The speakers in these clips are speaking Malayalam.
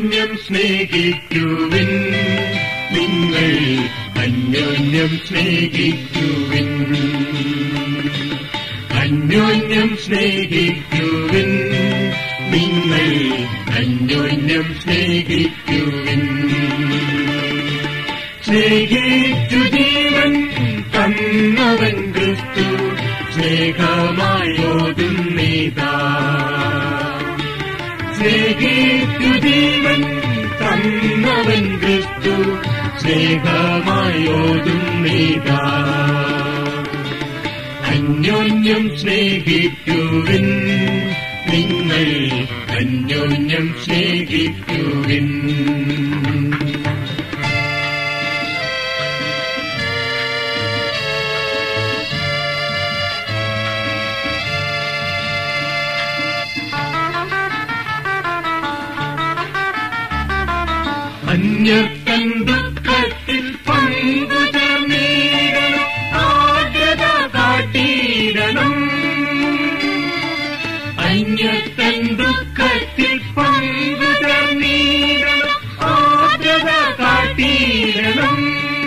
അന്യോന്യം സ്നേഹിക്കുവിൻ നിങ്ങൾ അന്യോന്യം സ്നേഹിക്കുവിൻ അന്യോന്യം സ്നേഹിക്കുവിൻ നിങ്ങൾ അന്യോന്യം സ്നേഹിക്കുവിൻ സ്നേഹിച്ചു ജീവൻ തന്നവൻ ക്രിസ്തു സ്നേഹമായോതും നീതാ സ്നേഹിച്ചു ജീവൻ തന്നവൻ ക്രിസ്തു സ്നേഹമായോതും നീതാ അന്യോന്യം സ്നേഹിക്കുവിൻ നിങ്ങൾ അന്യോന്യം സ്നേഹിക്കുവിൻ അന്യത്തൻ ദുഃഖത്തിൽ പങ്കുചേർന്നീരണം ആദ്യത കാട്ടിയിടണം അന്യത്തൻ ദുഃഖത്തിൽ പങ്കുചേർന്നീരണം ആദ്യത കാട്ടിയിടണം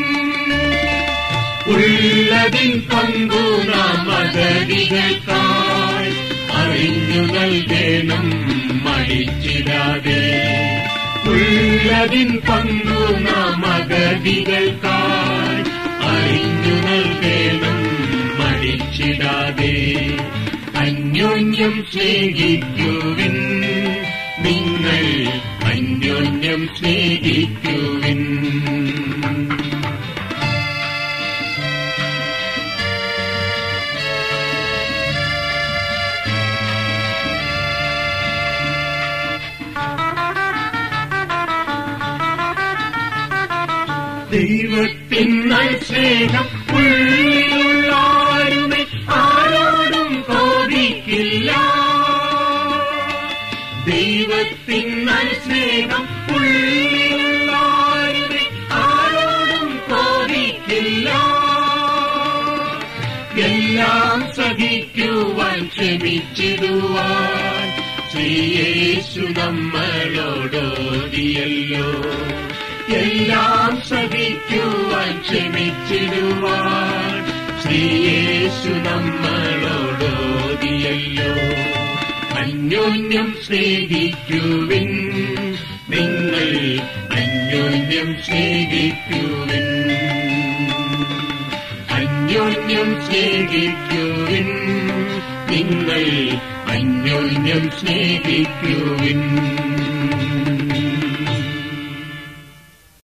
ഉള്ളതിൻ പങ്കു നാം അഗതികൾക്കായി അറിഞ്ഞു നൽകണം മടിച്ചിടാതെ ഉള്ളതിൻ പങ്കു നാം അഗതികൾക്കായി അറിഞ്ഞു നൽകണം മടിച്ചിടാതെ അന്യോന്യം സ്നേഹിക്കുവിൻ നിങ്ങൾ അന്യോന്യം സ്നേഹിക്കുവിൻ ദൈവത്തിൻ സ്നേഹം ഉള്ളിലുള്ളാരുമേ ആരോടും കോപിക്കില്ല ദൈവത്തിൻ സ്നേഹം ഉള്ളിലുള്ളാരുമേ ആരോടും കോപിക്കില്ല എല്ലാം സഹിക്കുവാൻ ക്ഷമിച്ചിടുവാൻ ശ്രീയേശു നമ്മളോടോതിയല്ലോ എല്ലാം സഹിക്കുവാൻ ക്ഷമിച്ചിടുവാൻ ശ്രീയേശു നമ്മളോടോതിയല്ലോ അന്യോന്യം സ്നേഹിക്കുവിൻ നിങ്ങൾ അന്യോന്യം സ്നേഹിക്കുവിൻ അന്യോന്യം സ്നേഹിക്കുവിൻ നിങ്ങൾ അന്യോന്യം സ്നേഹിക്കുവിൻ